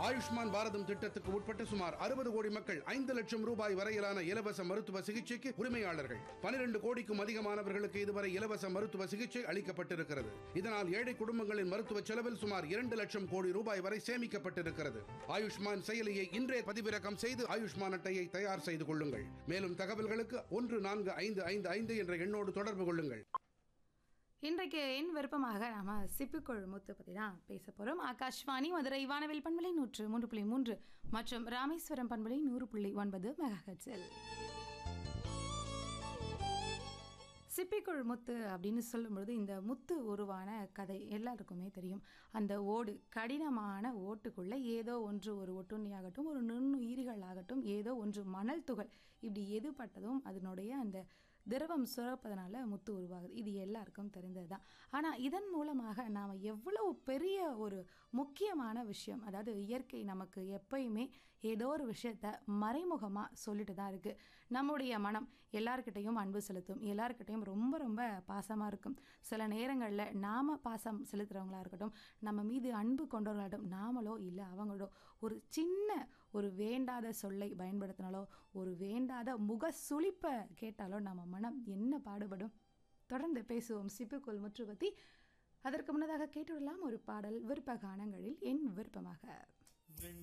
ஆயுஷ்மான் பாரதம் திட்டத்துக்கு உட்பட்ட சுமார் அறுபது கோடி மக்கள் ஐந்து லட்சம் ரூபாய் வரையிலான இலவச மருத்துவ சிகிச்சைக்கு உரிமையாளர்கள் பனிரெண்டு கோடிக்கும் அதிகமானவர்களுக்கு இதுவரை இலவச மருத்துவ சிகிச்சை அளிக்கப்பட்டிருக்கிறது இதனால் ஏழை குடும்பங்களின் மருத்துவ செலவில் சுமார் இரண்டு லட்சம் கோடி ரூபாய் வரை சேமிக்கப்பட்டிருக்கிறது ஆயுஷ்மான் செயலியை இன்றே பதிவிறக்கம் செய்து ஆயுஷ்மான் அட்டையை தயார் செய்து கொள்ளுங்கள் மேலும் தகவல்களுக்கு ஒன்று நான்கு ஐந்து ஐந்து ஐந்து என்ற எண்ணோடு தொடர்பு கொள்ளுங்கள் இன்றைக்கு என் விருப்பமாக நாம சிப்பிக்குள் முத்து பற்றி தான் பேச போகிறோம் ஆகாஷ்வாணி மதுரை வானவில் பண்பலை நூற்று மூன்று புள்ளி மூன்று மற்றும் ராமேஸ்வரம் பண்பலை நூறு புள்ளி ஒன்பது மெகாஹெட்ஸில் சிப்பிக்குள் முத்து அப்படின்னு சொல்லும்பொழுது இந்த முத்து உருவான கதை எல்லாருக்குமே தெரியும் அந்த ஓடு கடினமான ஓட்டுக்குள்ளே ஏதோ ஒன்று ஒரு ஒட்டுண்ணியாகட்டும் ஒரு நுண்ணுயிரிகள் ஆகட்டும் ஏதோ ஒன்று மணல் துகள் இப்படி எதுப்பட்டதும் அதனுடைய அந்த திரவம் சுரப்பதனால முத்து உருவாகுது இது எல்லாருக்கும் தெரிந்தது தான் ஆனால் இதன் மூலமாக நாம் எவ்வளவு பெரிய ஒரு முக்கியமான விஷயம் அதாவது இயற்கை நமக்கு எப்பயுமே ஏதோ ஒரு விஷயத்த மறைமுகமாக சொல்லிட்டு தான் இருக்குது நம்முடைய மனம் எல்லார்கிட்டையும் அன்பு செலுத்தும் எல்லார்கிட்டையும் ரொம்ப ரொம்ப பாசமாக இருக்கும் சில நேரங்களில் நாம் பாசம் செலுத்துகிறவங்களா இருக்கட்டும் நம்ம மீது அன்பு கொண்டவர்களாகட்டும் நாமளோ இல்லை அவங்களோ ஒரு சின்ன ஒரு வேண்டாத சொல்லை பயன்படுத்தினாலோ ஒரு வேண்டாத முக சுளிப்பை கேட்டாலோ நம்ம மனம் என்ன பாடுபடும் தொடர்ந்து பேசுவோம் சிப்புக்குள் முற்று பற்றி அதற்கு முன்னதாக கேட்டுவிடலாம் ஒரு பாடல் விருப்ப கானங்களில் என் விருப்பமாக